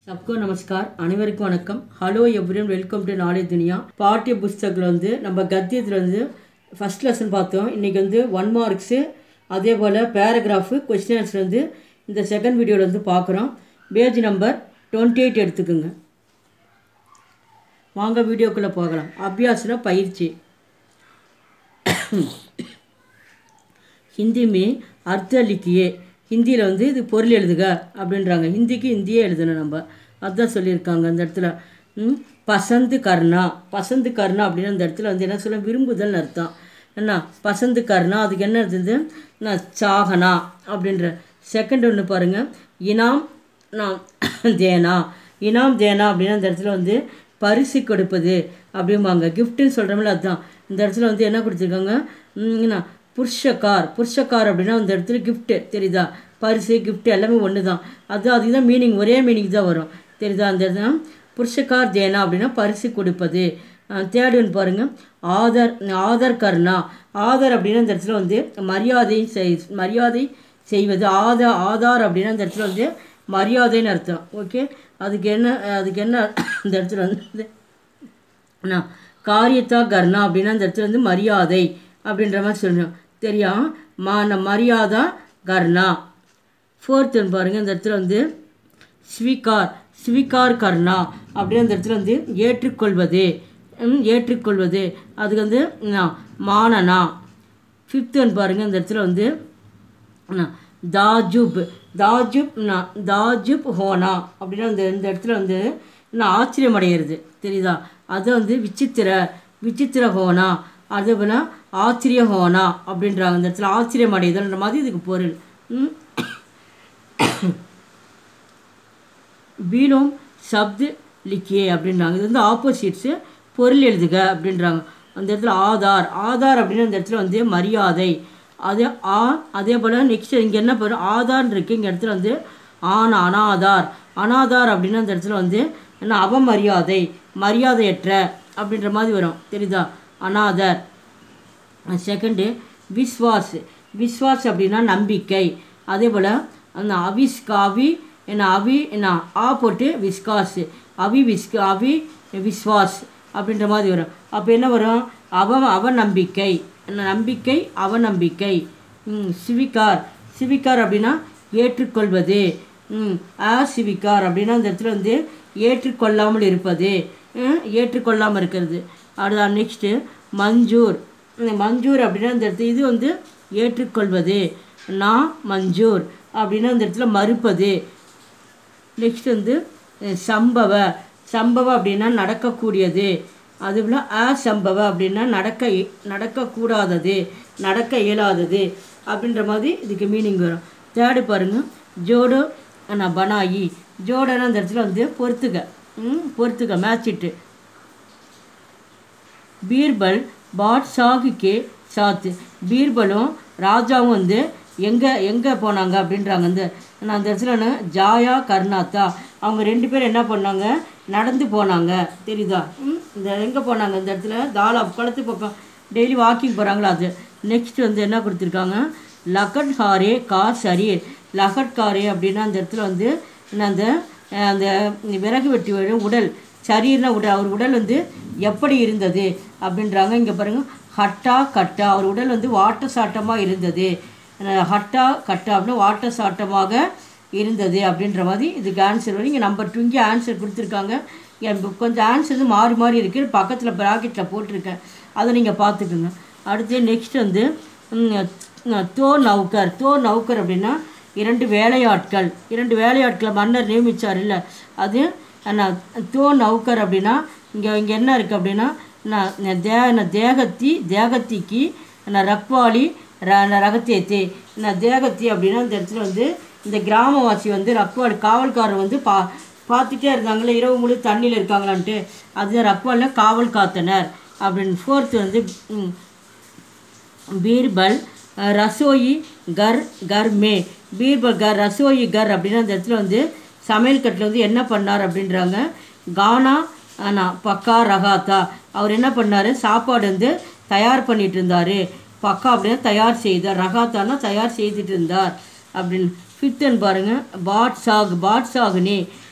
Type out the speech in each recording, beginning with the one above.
சப்கோ நமஸ்கார் அனைவருக்கும் வணக்கம் hello everyone welcome to knowledge Duniya பாட்டிய புஸ்தகத்தில் வந்து நம்ம கத்தியத்தில் வந்து ஃபஸ்ட் லெசன் பார்த்தோம் இன்றைக்கி வந்து ஒன் மார்க்ஸு அதே போல் பேராகிராஃபு கொஸ்டின் ஆன்சர் வந்து இந்த செகண்ட் வீடியோவில் வந்து பார்க்குறோம் பேஜ் நம்பர் டுவெண்ட்டி எயிட் எடுத்துக்கோங்க வாங்க வீடியோக்குள்ளே போகலாம் அபியாசன பயிற்சி ஹிந்தி மே அர்த்த லிக்கியே ஹிந்தியில் வந்து இது பொருள் எழுதுக அப்படின்றாங்க ஹிந்திக்கு ஹிந்தியே எழுதணும் நம்ம அதுதான் சொல்லியிருக்காங்க அந்த இடத்துல ம், பசந்து கர்ணா பசந்து கர்ணா அப்படின்னு அந்த இடத்துல வந்து என்ன சொல்ல விரும்புதல்னு அர்த்தம் என்ன பசந்து கர்ணா அதுக்கு என்ன இருந்தது நான் சாகனா அப்படின்ற செகண்ட் ஒன்று பாருங்கள் இனாம் நான் தேனா இனாம் தேனா அப்படின்னு அந்த இடத்துல வந்து பரிசு கொடுப்பது அப்படிம்பாங்க கிஃப்ட்டுன்னு சொல்கிறோம்ல அதுதான் இந்த இடத்துல வந்து என்ன கொடுத்துருக்காங்க ம், என்ன புருஷக்கார் புருஷக்கார் அப்படின்னா அந்த இடத்துல கிஃப்ட்டு தெரியுதா பரிசு gift எல்லாமே ஒன்று தான் அது அதுக்கு தான் மீனிங் ஒரே மீனிங் தான் வரும் தெரியுதா அந்த இடத்துல புருஷக்கார் தேனா அப்படின்னா பரிசு கொடுப்பது தேர்டுன்னு பாருங்கள் ஆதர் ஆதர் கர்ணா ஆதர் அப்படின்னா இந்த இடத்துல வந்து மரியாதை செய் மரியாதை செய்வது ஆத ஆதார் அப்படின்னா இந்த இடத்துல வந்து மரியாதைன்னு அர்த்தம் ஓகே அதுக்கு என்ன அதுக்கு என்ன இந்த இடத்துல வந்து அண்ணா காரியத்தா கர்ணா அப்படின்னா அந்த இடத்துல வந்து மரியாதை அப்படின்ற மாதிரி சொல்லணும் தெரியும் மான மரியாதா கர்ணா ஃபோர்த்துன்னு பாருங்கள் இந்த இடத்துல வந்து ஸ்வீகார் ஸ்வீகார் கர்ணா அப்படின்னு அந்த இடத்துல வந்து ஏற்றுக்கொள்வது ம், ஏற்றுக்கொள்வது அதுக்கு வந்து என்ன, மானனா ஃபிஃப்த்துன்னு பாருங்கள் இந்த இடத்துல வந்து என்ன, தாஜுப் தாஜுப் நா- தாஜுப் ஹோனா அப்படின்னா இந்த இந்த இடத்துல வந்து என்ன ஆச்சரியம் அடையிறது தெரியுதா அது வந்து விசித்திர விசித்திர ஹோனா அது போல் ஆச்சரிய ஹோனா அப்படின்றாங்க இந்த இடத்துல ஆச்சரியம் அடையுதல்ன்ற மாதிரி இதுக்கு பொருள் ம். பீலோம் சப்து லிக்கியே அப்படின்றாங்க இது வந்து ஆப்போசிட்ஸு பொருள் எழுதுக அப்படின்றாங்க அந்த இடத்துல ஆதார் ஆதார் அப்படின்னு அந்த இடத்துல வந்து மரியாதை அதே ஆ அதே போல் நெக்ஸ்ட் இங்கே என்ன பண்ணும் ஆதார் இருக்குது இங்கே இடத்துல வந்து ஆன் அனாதார் அனாதார் அப்படின்னு அந்த இடத்துல வந்து என்ன அவமரியாதை மரியாதையற்ற அப்படின்ற மாதிரி வரும் தெரியுதா அனாதர் செகண்டு விஸ்வாஸ் விஸ்வாஸ் அப்படின்னா நம்பிக்கை அதே போல் அந்த அவிஸ் அவி என்ன அவி என்ன ஆ போட்டு விஸ்காஸ் அவி விஸ்க அவி விஸ்வாஸ் அப்படின்ற மாதிரி வரும் அப்போ என்ன வரும் அவ அவநம்பிக்கை என்ன நம்பிக்கை அவநம்பிக்கை ம், சிவிகார் சிவிகார் அப்படின்னா ஏற்றுக்கொள்வது ம், அ சிவிகார் அப்படின்னா அந்த இடத்துல வந்து ஏற்றுக்கொள்ளாமல் இருப்பது ம், ஏற்றுக்கொள்ளாமல் இருக்கிறது அடுத்த நெக்ஸ்ட்டு மஞ்சூர் இந்த மஞ்சூர் அப்படின்னா இந்த இடத்துல இது வந்து ஏற்றுக்கொள்வது நான் மஞ்சூர் அப்படின்னா இந்த இடத்துல மறுப்பது நெக்ஸ்ட் வந்து அஹ், சம்பவ சம்பவ அப்படின்னா நடக்கக்கூடியது அதுபோல் அசம்பவ அப்படின்னா நடக்க இ- நடக்கக்கூடாதது நடக்க இயலாதது அப்படின்ற மாதிரி இதுக்கு மீனிங் வரும் தேர்டு பாருங்கள் ஜோடோ நான் பனாயி ஜோடோன்னா அந்த இடத்துல வந்து பொறுத்துக்க ம் பொறுத்துக்க மேட்சிட்டு பீர்பல் பாட்ஷாஹுக்கே சாத்து பீர்பலும் ராஜாவும் வந்து எங்கே எங்கே போனாங்க அப்படின்றாங்க அந்த நான் அந்த இடத்துல என்ன, ஜாயா கர்நாத்தா அவங்க ரெண்டு பேரும் என்ன பண்ணாங்க நடந்து போனாங்க தெரியுதா ம், இந்த எங்கே போனாங்க இந்த இடத்துல தாலா குளத்து பக்கம் டெய்லி வாக்கிங் போகிறாங்களா அது நெக்ஸ்ட் வந்து என்ன கொடுத்துருக்காங்க லகட் ஹாரே கார் சரீர் லகட் காரே அப்படின்னா அந்த இடத்துல வந்து என்ன அந்த அஹ், அந்த விறகு வெட்டி வரும் உடல் சரீர்னா உடல் அவர் உடல் வந்து எப்படி இருந்தது அப்படின்றாங்க இங்கே பாருங்க ஹட்டா கட்டா அவர் உடல் வந்து வாட்ட சாட்டமாக இருந்தது அஹ் ஹட்டா கட்டா அப்படின்னு வாட்ட சாட்டமாக இருந்தது அப்படின்ற மாதிரி இதுக்கு ஆன்சர் வரும் இங்கே நம்பர் டூ இங்கே ஆன்சர் கொடுத்துருக்காங்க என் book கொஞ்சம் ஆன்சர் வந்து மாறி மாறி இருக்குது பக்கத்தில் ப்ராக்கெட்டில் போட்டிருக்கேன் அதை நீங்கள் பார்த்துக்குங்க அடுத்து நெக்ஸ்ட் வந்து ம், தோ நௌக்கர் தோ நௌக்கர் அப்படின்னா இரண்டு வேலையாட்கள் இரண்டு வேலையாட்களை மன்னர் நியமிச்சார் இல்லை அது நான் தோ நௌக்கர் அப்படின்னா இங்கே இங்கே என்ன இருக்குது அப்படின்னா நான் நான் தே நான் தேகத்தி தேகத்திக்கு நான் ரக்வாலி ர நான் ரகத்தியத்தி நான் தேகத்தி அப்படின்னா இந்த இடத்துல வந்து இந்த கிராமவாசி வந்து ரக்வால் காவல்காரர் வந்து பா பார்த்துட்டே இருந்தாங்களே இரவு முழு தண்ணியில் இருக்காங்களான்ட்டு அது ரக்வாலில் காவல் காத்தனர் அப்படின்னு ஃபோர்த்து வந்து ம், பீர்பல் அஹ், ரசோயி கர் கர் மே பீர்பல் கர் ரசோயி கர் அப்படின்னு அந்த இடத்துல வந்து சமையல் கட்டில் வந்து என்ன பண்ணார் அப்படின்றாங்க கானா ஆனா பக்கா ரகாத்தா அவர் என்ன பண்ணார் சாப்பாடு வந்து தயார் பண்ணிட்டு இருந்தார் பக்கா அப்படின்னு தயார் செய்தார் ரகாத்தானா தயார் செய்துட்டு இருந்தார் அப்படின்னு ஃபிஃப்த்துன்னு பாருங்கள் பாட்ஷாக் பாட்ஷாகுனி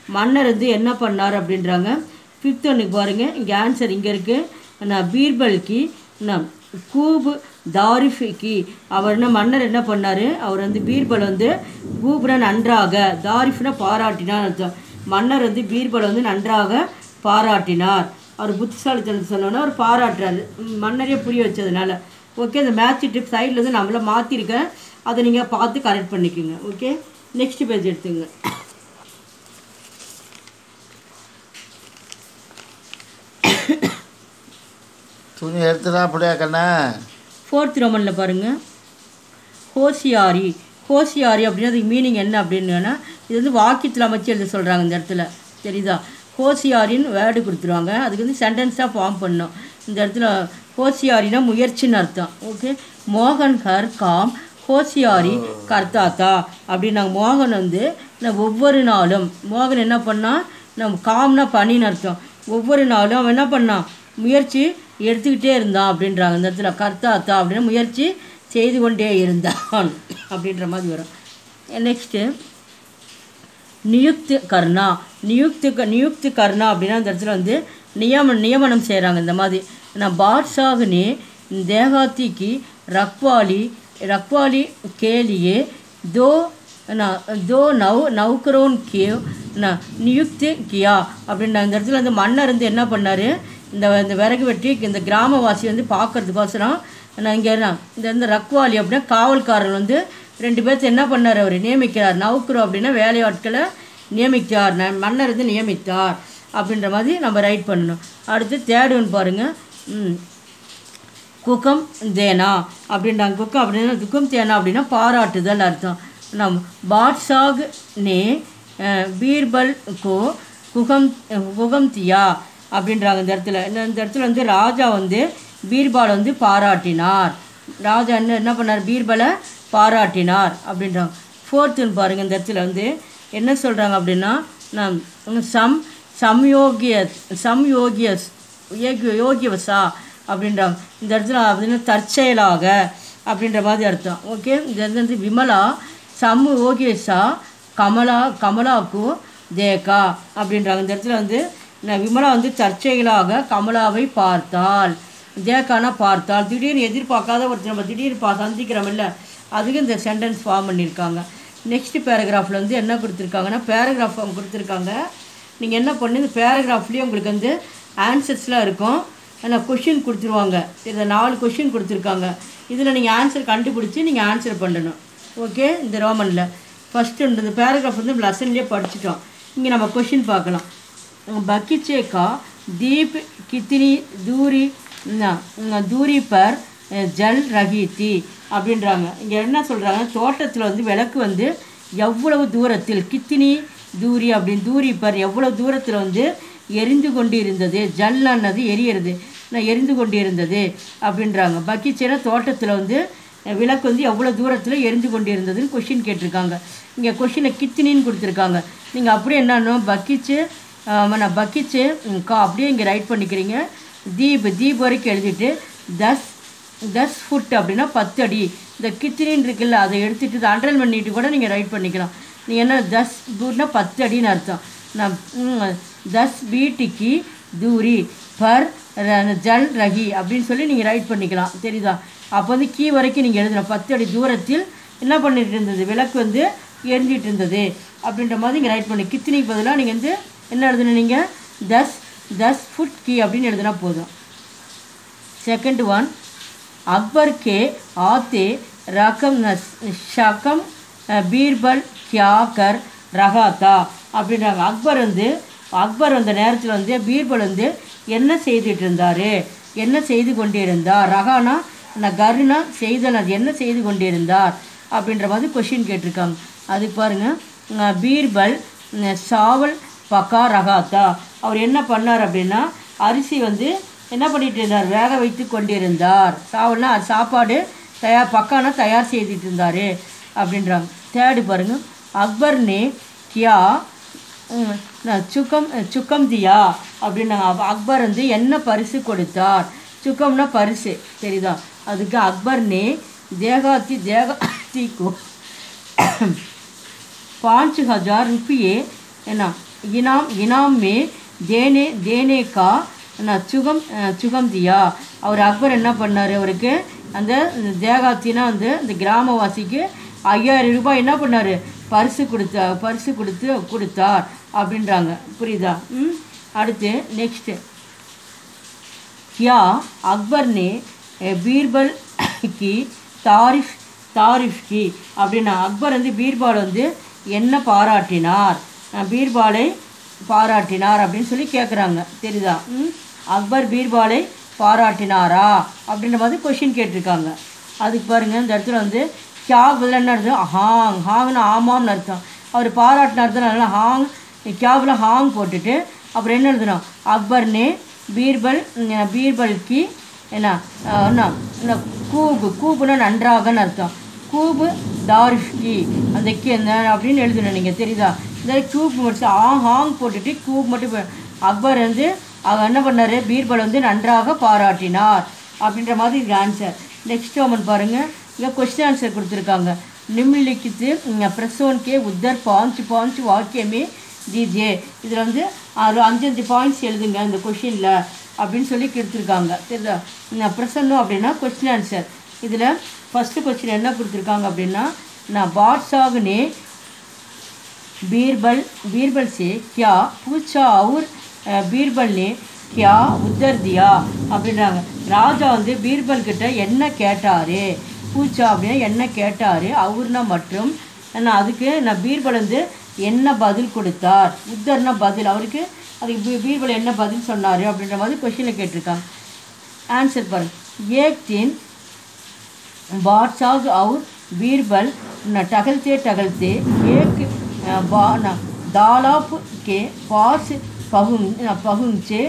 மன்னர் வந்து என்ன பண்ணார் அப்படின்றாங்க ஃபிஃப்த் ஒன்றுக்கு பாருங்கள் இங்கே ஆன்சர் இங்கே இருக்குது நான் பீர்பல்கி நான் கூபு தாரிஃபிக்கு அவர் என்ன மன்னர் என்ன பண்ணார் அவர் வந்து பீர்பல் வந்து கூபுர நன்றாக தாரிஃப்னா பாராட்டினார் அர்த்தம் மன்னர் வந்து பீர்பல் வந்து நன்றாக பாராட்டினார் அவர் புத்திசாலித்தனம் சொன்னோன்னா அவர் பாராட்டுறாரு ம், மன்னரே புரிய வச்சதுனால ஓகே இந்த மேட்ச் டிப் சைடில் வந்து நம்மள மாற்றிருக்கேன் அதை நீங்கள் பார்த்து கரெக்ட் பண்ணிக்கோங்க ஓகே நெக்ஸ்ட் பேஜ் எடுத்துங்க துணி எடுத்துடா அப்படியா கண்ணா ஃபோர்த் ரோமனில் பாருங்கள் ஹோசியாரி ஹோசியாரி அப்படின்னா அதுக்கு மீனிங் என்ன அப்படின்னா இது வந்து வாக்கியத்தில் அமைச்சு எழுத சொல்கிறாங்க இந்த இடத்துல தெரியுதா ஹோசியாரின்னு வேர்டு கொடுத்துருவாங்க அதுக்கு வந்து சென்டென்ஸாக ஃபார்ம் பண்ணணும் இந்த இடத்துல ஹோசியாரினா முயற்சின்னு அர்த்தம் ஓகே மோகன் ஹர் காம் ஹோசியாரி கர்த்தாத்தா அப்படின்னாங்க மோகன் வந்து நான் ஒவ்வொரு நாளும் மோகன் என்ன பண்ணால் நம்ம காம்னா பனின்னு அர்த்தம் ஒவ்வொரு நாளும் அவன் என்ன பண்ணான் முயற்சி எடுத்துக்கிட்டே இருந்தான் அப்படின்றாங்க இந்த இடத்துல கர்த்தாத்தா அப்படின்னு முயற்சி செய்து கொண்டே இருந்தான் அப்படின்ற மாதிரி வரும் நெக்ஸ்ட்டு நியுக்து கர்ணா நியுக்து க- நியுக்து கர்ணா அப்படின்னா இந்த இடத்துல வந்து நியம நியமனம் செய்கிறாங்க இந்த மாதிரி நான் பாட்ஷாகுனே தேகாத்திக்கு ரக்வாலி ரக்வாலி கேலியே தோ நான் தோ நவ் நவுக்கரோன் கேவ் நான் நியுக்தி கியா அப்படின்ற இந்த இடத்துல வந்து மன்னர் வந்து என்ன பண்ணார் இந்த இந்த விறகு வெட்டி இந்த கிராமவாசி வந்து பார்க்கறதுக்கோசரம் நான் இங்கே இந்த இந்த ரக்வாலி அப்படின்னா காவல்காரர் வந்து ரெண்டு பேர்த்து என்ன பண்ணார் அவர் நியமிக்கிறார் நவுக்குறோம் அப்படின்னா வேலையாட்களை நியமித்தார் ந- மன்னர் வந்து நியமித்தார் அப்படின்ற மாதிரி நம்ம ரைட் பண்ணணும் அடுத்து தேர்ட் ஒன் பாருங்கள் ம் குக்கம் தேனா அப்படின்றாங்க குக்கம் அப்படின்னா குக்கம் தேனா அப்படின்னா பாராட்டுதல் அர்த்தம் நம் பாட்ஷாக் நே அஹ், பீர்பல் கோ குகம் குகம் தியா அப்படின்றாங்க இந்த இடத்துல இந்த இந்த இடத்துல வந்து ராஜா வந்து பீர்பால் வந்து பாராட்டினார் ராஜா என்ன என்ன பண்ணார் பீர்பலை பாராட்டினார் அப்படின்றாங்க ஃபோர்த்துன்னு பாருங்கள் இந்த இடத்துல வந்து என்ன சொல்கிறாங்க அப்படின்னா நம் சம் சம்யோகிய சம்யோகியஸ் யோகிய யோகியவசா அப்படின்றாங்க இந்த இடத்துல அப்படின்னா தற்செயலாக அப்படின்ற மாதிரி அர்த்தம் ஓகே இந்த இடத்துல வந்து விமலா சமு யோகியசா கமலா கமலாக்கு தேகா அப்படின்றாங்க இந்த இடத்துல வந்து நான் விமலா வந்து தற்செயலாக கமலாவை பார்த்தாள் தேக்கானா பார்த்தாள் திடீர்னு எதிர்பார்க்காத ஒருத்தர் நம்ம திடீர்னு பா சந்திக்கிறோமில்ல அதுக்கு இந்த சென்டென்ஸ் ஃபார்ம் பண்ணியிருக்காங்க நெக்ஸ்ட் பேராகிராஃபில் வந்து என்ன கொடுத்துருக்காங்கன்னா பேராகிராஃப் அவங்க கொடுத்துருக்காங்க நீங்கள் என்ன பண்ணுங்க பேராகிராஃப்லேயே உங்களுக்கு வந்து ஆன்சர்ஸ்லாம் இருக்கும் ஆனால் கொஷின் கொடுத்துருவாங்க இதில் நாலு கொஷின் கொடுத்துருக்காங்க இதில் நீங்கள் ஆன்சர் கண்டுபிடிச்சி நீங்கள் ஆன்சர் பண்ணணும் ஓகே இந்த ரோமனில் ஃபஸ்ட்டு இந்த பேராகிராஃப் வந்து லெசன்லேயே படிச்சிட்டோம் இங்கே நம்ம கொஷின் பார்க்கலாம் बगीचे का दीप कितनी दूरी न- न- दूरी पर அஹ், ஜல் ரஹி தி அப்படின்றாங்க இங்கே என்ன சொல்கிறாங்க தோட்டத்தில் வந்து விளக்கு வந்து எவ்வளவு தூரத்தில் கித்தினி தூரி அப்படின்னு தூரி பர் எவ்வளவு தூரத்தில் வந்து எரிந்து கொண்டு இருந்தது ஜல்லானது எரியறது நான் எரிந்து கொண்டு இருந்தது அப்படின்றாங்க பக்கீச்சேனா தோட்டத்தில் வந்து அஹ், விளக்கு வந்து எவ்வளோ தூரத்தில் எரிந்து கொண்டு இருந்ததுன்னு கொஷின் கேட்டிருக்காங்க இங்கே கொஷினை கித்தினின்னு கொடுத்துருக்காங்க நீங்கள் அப்படியே என்னன்னா பக்கீச்சு நான் பக்கீச்சு ம், கா அப்படியே இங்கே ரைட் பண்ணிக்கிறீங்க தீப் தீப் வரைக்கும் எழுதிட்டு தஸ் தஸ் ஃபுட் அப்படின்னா பத்து அடி இந்த கித்தினின்னு இருக்குல்ல அதை எடுத்துட்டு இதை அண்டர்லைன் பண்ணிட்டு கூட நீங்கள் ரைட் பண்ணிக்கலாம் நீங்கள் என்ன தஸ் ஃபுட்னா பத்து அடின்னு அர்த்தம் நான் ம், தஸ் வீட்டுக்கு தூரி பர் ர- ஜல் ரகி அப்படின்னு சொல்லி நீங்கள் ரைட் பண்ணிக்கலாம் தெரியுதா அப்போ வந்து கீ வரைக்கும் நீங்கள் எழுதணும் பத்து அடி தூரத்தில் என்ன பண்ணிட்டு இருந்தது விளக்கு வந்து எரிஞ்சிட்டு இருந்தது அப்படின்ற மாதிரி நீங்கள் ரைட் பண்ணி கித்தினிக்கு பதிலாக நீங்கள் வந்து என்ன எழுதணும் நீங்கள் தஸ் தஸ் ஃபுட் கீ அப்படின்னு எழுதினா போதும் सेकंड वन अकबर के आते रकम न- शकम பீர்பல் கியா கர் ரகாத்தா அப்படின்றாங்க அக்பர் வந்து அக்பர் அந்த நேரத்தில் வந்து பீர்பல் வந்து என்ன செய்துட்டு இருந்தார் என்ன செய்து கொண்டிருந்தார் ரகானா நான் கருணா செய்தல் அது என்ன செய்து கொண்டிருந்தார் அப்படின்ற மாதிரி கொஷின் கேட்டிருக்காங்க அதுக்கு பாருங்கள் பீர்பல் அஹ், சாவல் பக்கா ரகாத்தா அவர் என்ன பண்ணார் அப்படின்னா அரிசி வந்து என்ன பண்ணிட்டு இருந்தார் வேக வைத்து கொண்டிருந்தார் சாவல்னா அது சாப்பாடு தயார் பக்கானா தயார் செய்துட்டு இருந்தார் அப்படின்றாங்க தேர்டு பாருங்க அக்பர் நே கியா ம், நான் சுக்கம் சுக்கம் தியா அப்படின்னாங்க அப்ப அக்பர் வந்து என்ன பரிசு கொடுத்தார் சுக்கம்னா பரிசு தெரியுதா அதுக்கு அக்பர் நே தேகாத்தி தேகாத்திக்கு पाँच हजार रुपये है ना इनाम इनाम में देने देने का நான் சுகம் அஹ், சுகம் தியா அவர் அக்பர் என்ன பண்ணார் அவருக்கு அந்த தேகாத்தினா வந்து இந்த கிராமவாசிக்கு ஐயாயிரம் ரூபாய் என்ன பண்ணார் பரிசு கொடுத்தா பரிசு கொடுத்து கொடுத்தார் அப்படின்றாங்க புரியுதா ம் அடுத்து நெக்ஸ்ட்டு क्या अकबर ने अ, बीरबल की तारीफ தாரிஃப் கி அப்படின்னா அக்பர் வந்து பீர்பால் வந்து என்ன பாராட்டினார் அஹ், பீர்பாலை பாராட்டினார் அப்படின்னு சொல்லி கேட்குறாங்க தெரியுதா ம்? அக்பர் பீர்பாலை பாராட்டினாரா அப்படின்ற மாதிரி கொஷின் கேட்டிருக்காங்க அதுக்கு பாருங்கள் இந்த இடத்துல வந்து கியா பதில் என்ன அர்த்தம் ஹாங் ஹாங்னு ஆமாம்னு அர்த்தம் அவர் பாராட்டினார் தான் நல்லா ஹாங் கியாவில் ஹாங் போட்டுட்டு அப்புறம் என்ன எழுதணும் அக்பர்னே பீர்பல் ம், பீர்பல்கி என்ன அஹ், என்ன என்ன கூபு கூபுனா நன்றாகன்னு அர்த்தம் கூபு தாரிஷ்கி அந்த கி அந்த அப்படின்னு எழுதணும் நீங்கள் தெரியுதா இந்த கூப் முடிச்சு ஆ ஹாங் போட்டுட்டு கூப் மட்டும் போ- அக்பர் வந்து அவர் என்ன பண்ணார் பீர்பல் வந்து நன்றாக பாராட்டினார் அப்படின்ற மாதிரி இதுக்கு ஆன்சர் நெக்ஸ்ட் ஒமன் பாருங்கள் இங்கே கொஸ்டின் ஆன்சர் கொடுத்துருக்காங்க நிம்லிக்கித்து பிரசோன் கே உத்தர் பாஞ்சு பாஞ்சு வாக்கியமே ஜிஜே இதில் வந்து அது அஞ்சு அஞ்சு பாயிண்ட்ஸ் எழுதுங்க இந்த கொஷினில் அப்படின்னு சொல்லி கொடுத்துருக்காங்க தெரியுதா பிரசன்னம் அப்படின்னா கொஸ்டின் ஆன்சர் இதில் ஃபஸ்ட்டு கொஸ்டின் என்ன கொடுத்துருக்காங்க அப்படின்னா நான் बादशाह ने बीरबल बीरबल से क्या पूछा और अ, बीरबल ने क्या உத்தர் தியா அப்படின்றாங்க ராஜா வந்து பீர்பல் கிட்ட என்ன கேட்டாரு பூச்சா அப்படின்னா என்ன கேட்டாரு அவர்னா மற்றும் நான் அதுக்கு நான் பீர்பல் வந்து என்ன பதில் கொடுத்தார் உத்தர்னா பதில் அவருக்கு அதுக்கு பீ- பீர்பல் என்ன பதில் சொன்னார் அப்படின்ற மாதிரி கொஷினில் கேட்டிருக்காங்க ஆன்சர் பாருங்க ஏக் தின் बादशाह और बीरबल न टहलते टहलते एक अ, बा- न दालाप के पास पहुं न पहुंचे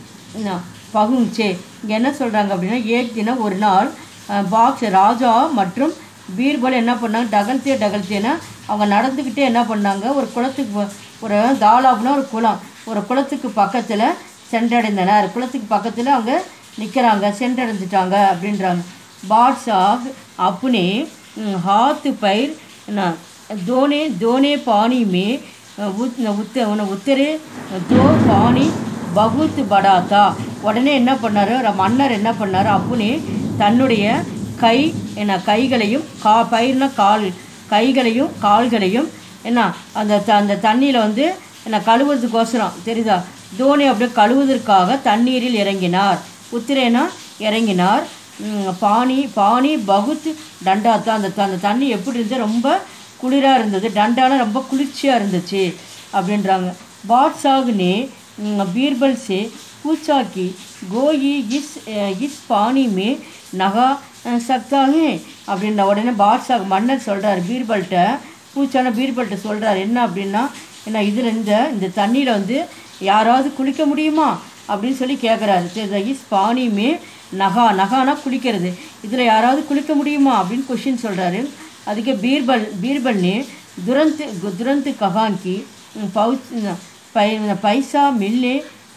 न பகுஞ்சே இங்கே என்ன சொல்கிறாங்க அப்படின்னா ஏக் தினம் ஒரு நாள் அஹ், பாக்ஸ் ராஜா மற்றும் பீர்பல் என்ன பண்ணாங்க டகல்தே டகல்தேன்னா அவங்க நடந்துக்கிட்டே என்ன பண்ணாங்க ஒரு குளத்துக்கு போ- ஒரு தாலாப்னா ஒரு குளம் ஒரு குளத்துக்கு பக்கத்தில் சென்றடைந்தனர் குளத்துக்கு பக்கத்தில் அவங்க நிற்கிறாங்க சென்றடைஞ்சிட்டாங்க அப்படின்றாங்க बादशाह अपने अम, हाथ पैर ना दोने दोने पानी में अ, उत, उत, उन- उतरे दो पानी बहुत बड़ा था உடனே என்ன பண்ணாரு ர- மன்னர் என்ன பண்ணாரு அப்புனே தன்னுடைய கை என்ன கைகளையும் கா பயிர்னா கால் கைகளையும் கால்களையும் என்ன அந்த த அந்த தண்ணியில் வந்து என்ன கழுவுறதுக்கோசரம் தெரியுதா தோனி அப்படியே கழுவுவதற்காக தண்ணீரில் இறங்கினார் உத்திரேனா இறங்கினார் ம், பானி பானி பகுத் டண்டாத்தா அந்த த- அந்த தண்ணி எப்படி இருந்தது ரொம்ப குளிராக இருந்தது டண்டானா ரொம்ப குளிர்ச்சியாக இருந்துச்சு அப்படின்றாங்க बादशाह ने ம், बीरबल से पूछा कि गोई इस अ, इस पानी में नहा अ, सकता है அப்படின்ற உடனே பாட்ஷாக் மன்னர் சொல்கிறார் பீர்பல்கிட்ட பூச்சான பீர்பல்கிட்ட சொல்கிறார் என்ன அப்படின்னா என்ன இதில் இந்த இந்த தண்ணியில் வந்து யாராவது குளிக்க முடியுமா அப்படின்னு சொல்லி கேட்குறாரு சரி இஸ் பானியுமே நகா நகானா குளிக்கிறது இதில் யாராவது குளிக்க முடியுமா அப்படின்னு கொஷின் சொல்கிறாரு அதுக்கு பீர்பல் பீர்பல் ने तुरंत तुरंत कहा कि पहुँच पै, पैसा मिलने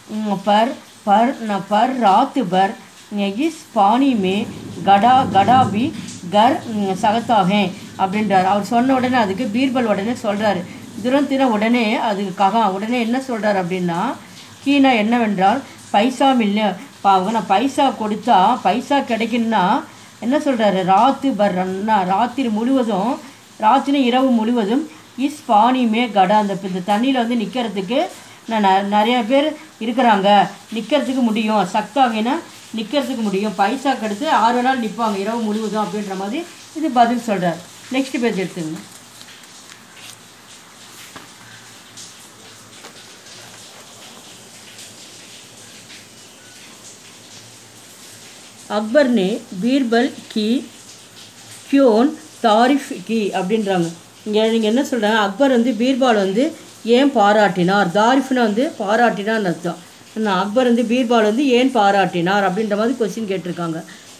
पर पर न पर रात भर इस पानी में गड़ा गड़ा भी घर சகத்தா है அப்படின்றார் அவர் சொன்ன உடனே அதுக்கு பீர்பல் உடனே சொல்கிறாரு துரந்தின உடனே அதுக்கு ககா உடனே என்ன சொல்கிறார் அப்படின்னா கீனா என்னவென்றால் பைசா மில்ல பாவங்க நான் பைசா கொடுத்தா பைசா கிடைக்குன்னா என்ன சொல்கிறாரு ராத்து பர்றன்னா ராத்திரி முழுவதும் ராத்திரி இரவு முழுவதும் இஸ் பானியுமே கடா அந்த இந்த தண்ணியில் வந்து நிற்கிறதுக்கு நான் ந- நிறைய பேர் இருக்கிறாங்க நிற்கிறதுக்கு முடியும் சக்தாங்கன்னா நிற்கிறதுக்கு முடியும் பைசா கெடுத்து ஆறு நாள் நிற்பாங்க இரவு முழுவதும் அப்படின்ற மாதிரி இது பதில் சொல்கிறார் நெக்ஸ்ட் பேஜ் எடுத்துங்க அக்பர் நே பீர்பல் கி கியோன் தாரிஃப் கி அப்படின்றாங்க இங்கே நீங்கள் என்ன சொல்கிறாங்க அக்பர் வந்து பீர்பால் வந்து ஏன் பாராட்டினார் தாரிஃப்னா வந்து பாராட்டினார்னு அர்த்தம் நான் அக்பர் வந்து பீர்பால் வந்து ஏன் பாராட்டினார் அப்படின்ற மாதிரி கொஸ்டின் கேட்டிருக்காங்க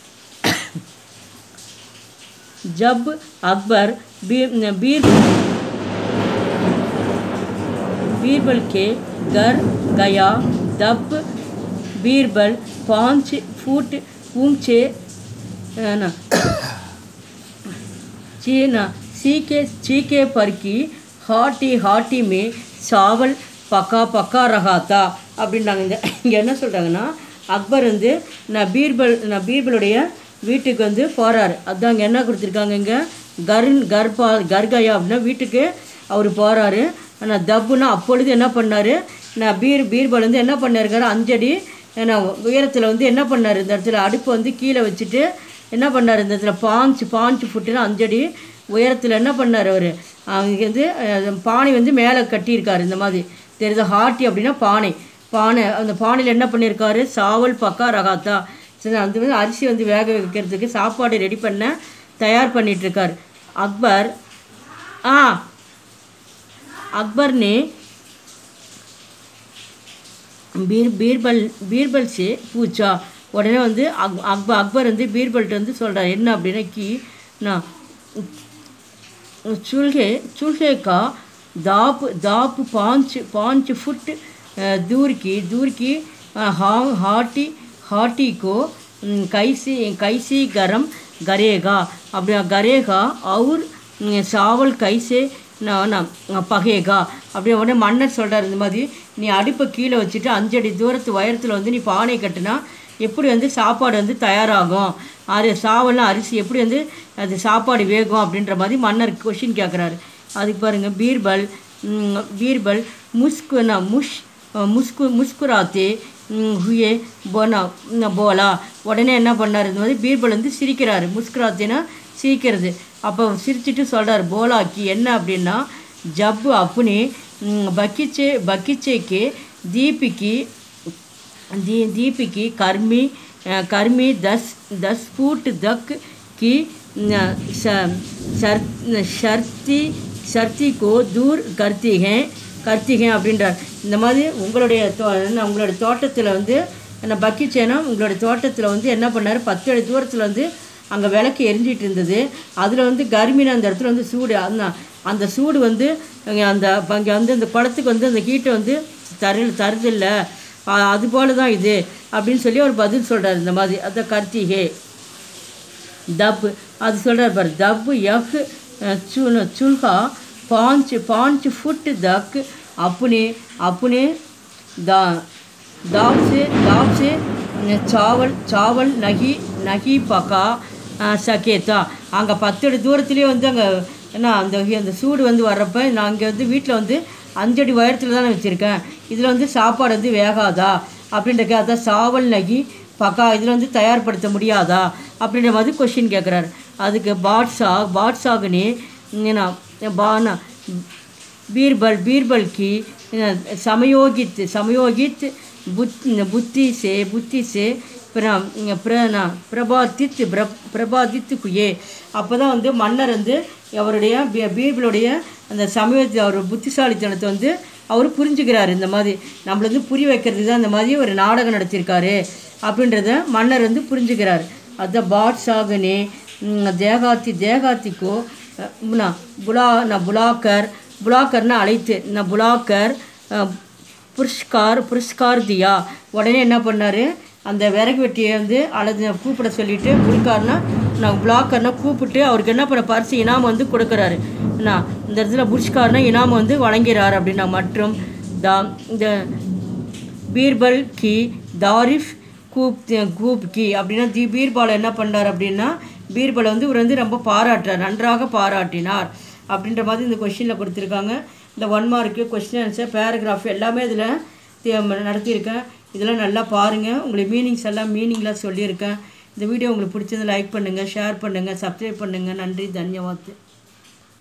ஜப் அக்பர் பீர் பீர் बीरबल के घर गया तब बीरबल पाँच फुट ऊंचे है ना चीना चीके चीके पर की हाटी हाटी में चावल பக்கா பக்கா ரகாத்தா அப்படின்றாங்க இந்த இங்கே என்ன சொல்கிறாங்கன்னா அக்பர் வந்து நான் பீர்பல் நான் பீர்பலுடைய வீட்டுக்கு வந்து போகிறாரு அதான் இங்கே என்ன கொடுத்துருக்காங்க இங்கே கருன் கர்பா கர்கயா அப்படின்னா வீட்டுக்கு அவர் போகிறாரு ஆனால் தப்புனா அப்பொழுது என்ன பண்ணார் நான் பீர் பீர்பல் வந்து என்ன பண்ணிருக்காரு அஞ்சடி நான் உயரத்தில் வந்து என்ன பண்ணார் இந்த இடத்துல அடுப்பை வந்து கீழே வச்சுட்டு என்ன பண்ணார் இந்த இடத்துல பாஞ்சு பாஞ்சு ஃபுட்டுன்னு அஞ்சடி உயரத்தில் என்ன பண்ணார் அவர் அவங்க வந்து அஹ், பானை வந்து மேலே கட்டியிருக்காரு இந்த மாதிரி தெரியுது ஹாட்டி அப்படின்னா பானை பானை அந்த பானையில் என்ன பண்ணியிருக்காரு சாவல் பக்கா ரகாத்தா சரி அந்த வந்து அரிசி வந்து வேக வைக்கிறதுக்கு சாப்பாடு ரெடி பண்ண தயார் பண்ணிட்டு இருக்காரு அக்பர் ஆ अकबर ने பீர் பீர்பல் பீர்பல் சே பூச்சா உடனே வந்து அக் அக்பர் அக்பர் வந்து பீர்பல்கிட்ட வந்து சொல்கிறார் என்ன அப்படின்னா கி நான் चूल्हे चूल्हे का दाप दाप पाँच पाँच फुट अ, दूर की दूर की अ, हाँ हाटी हाटी को अम, कैसे कैसे गरम करेगा अब करेगा और अम, चावल कैसे நான் நான் பகையகா அப்படி உடனே மன்னர் சொல்கிறார் இந்த மாதிரி நீ அடுப்பை கீழே வச்சுட்டு அஞ்சடி தூரத்து உயரத்தில் வந்து நீ பானை கட்டினா எப்படி வந்து சாப்பாடு வந்து தயாராகும் அது சாவல்லாம் அரிசி எப்படி வந்து அது சாப்பாடு வேகும் அப்படின்ற மாதிரி மன்னர் கொஷின் கேட்குறாரு அதுக்கு பாருங்க பீர்பல் ம், பீர்பல் முஸ்கு நான் முஷ் முஸ்கு முஸ்குராத்தே ம், ஹுயே போனா ம், போலா உடனே என்ன பண்ணார் இந்த மாதிரி பீர்பல் வந்து சிரிக்கிறாரு முஸ்குராத்தேனா சிரிக்கிறது அப்போ சிரிச்சிட்டு சொல்கிறார் போலாக்கி என்ன அப்படின்னா ஜப்பு அப்புனே ம், பக்கிச்சே பக்கிச்சேக்கு தீபிக்கு दी दीप की कर्मी अ, कर्मी दस दस फुट तक की न, श- शर शर्ती शर्ती को दूर करती हैं करती हैं அப்படின்றார் இந்த மாதிரி உங்களுடைய தோ என்ன உங்களுடைய தோட்டத்தில் வந்து என்ன பக்கிச்சேனா உங்களுடைய தோட்டத்தில் வந்து என்ன பண்ணார் பத்து அடி தூரத்தில் வந்து அங்கே விளக்கு எரிஞ்சிட்டு இருந்தது அதில் வந்து கர்மின அந்த இடத்துல வந்து சூடு அந்த அந்த சூடு வந்து அங்க அந்த அங்கே வந்து அந்த குளத்துக்கு வந்து அந்த ஹீட்டை வந்து தரு தருதில்லை அ- அது போல தான் இது அப்படின்னு சொல்லி அவர் பதில் சொல்கிறார் இந்த மாதிரி அந்த கர்த்திகே दब அது சொல்கிறார் பாரு दब यह चुन चूल्हा पाँच पाँच फुट तक अपने अपने दा दाब से दाब से चावल चावल नही नही पका சகேத்தா அங்கே பத்து அடி தூரத்துலேயே வந்து அங்கே என்ன அந்த அந்த சூடு வந்து வர்றப்ப நான் இங்கே வந்து வீட்டில் வந்து அஞ்சடி உயரத்தில் தானே வச்சுருக்கேன் இதில் வந்து சாப்பாடு வந்து வேகாதா அப்படின்ற அதான் சாவல் நகி பக்கா இதில் வந்து தயார்படுத்த முடியாதா அப்படின்ற மாதிரி கொஷின் கேட்குறாரு அதுக்கு பாட்ஷாக் பாட்ஷாகுனே என்ன பானா बीरबल बीरबल की अ, समयोगित समयोगित बुत- बुद्धि से बुद्धि से प्र प्र பிரபாதித் பிர பிரபாதித் குயே அப்போ தான் வந்து மன்னர் வந்து அவருடைய பீ- பீர்பலுடைய அந்த சமயத்து அவர் புத்திசாலித்தனத்தை வந்து அவர் புரிஞ்சுக்கிறாரு இந்த மாதிரி நம்மள வந்து புரிய வைக்கிறது தான் இந்த மாதிரி ஒரு நாடகம் நடத்தியிருக்காரு அப்படின்றத மன்னர் வந்து புரிஞ்சுக்கிறார் அதுதான் பாட்ஷாகனே தேகாத்தி தேகாத்திக்கோ ना बुला ना बुलाकर बुलाकरना அழைத்து நான் புலாக்கர் அஹ், புரஸ்கார் புரஸ்கார் தியா உடனே என்ன பண்ணார் அந்த விறகு வெட்டியை வந்து அழைத்து கூப்பிட சொல்லிட்டு புல்கார்னா நான் புலாக்கர்னா கூப்பிட்டு அவருக்கு என்ன பண்ண பரிசு இனாம் வந்து கொடுக்குறாரு நான் இந்த இடத்துல புஷ்கார்னா இனாம் வந்து வழங்கிறார் அப்படின்னா மற்றும் தா இந்த பீர்பல் கி தாரிஃப் கூப் கூப் கி அப்படின்னா தி பீர்பால் என்ன பண்ணார் அப்படின்னா பீர்பலை வந்து இவர் வந்து ரொம்ப பாராட்டுறார் நன்றாக பாராட்டினார் அப்படின்ற மாதிரி இந்த கொஷினில் கொடுத்துருக்காங்க இந்த one mark question answer paragraph எல்லாமே இதில் நடத்தியிருக்கேன் இதெல்லாம் நல்லா பாருங்கள் உங்களுக்கு மீனிங்ஸ் எல்லாம் மீனிங்லாம் சொல்லியிருக்கேன் இந்த வீடியோ உங்களுக்கு பிடிச்சது லைக் பண்ணுங்கள் ஷேர் பண்ணுங்கள் சப்ஸ்கிரைப் பண்ணுங்கள் நன்றி தன்யவாத்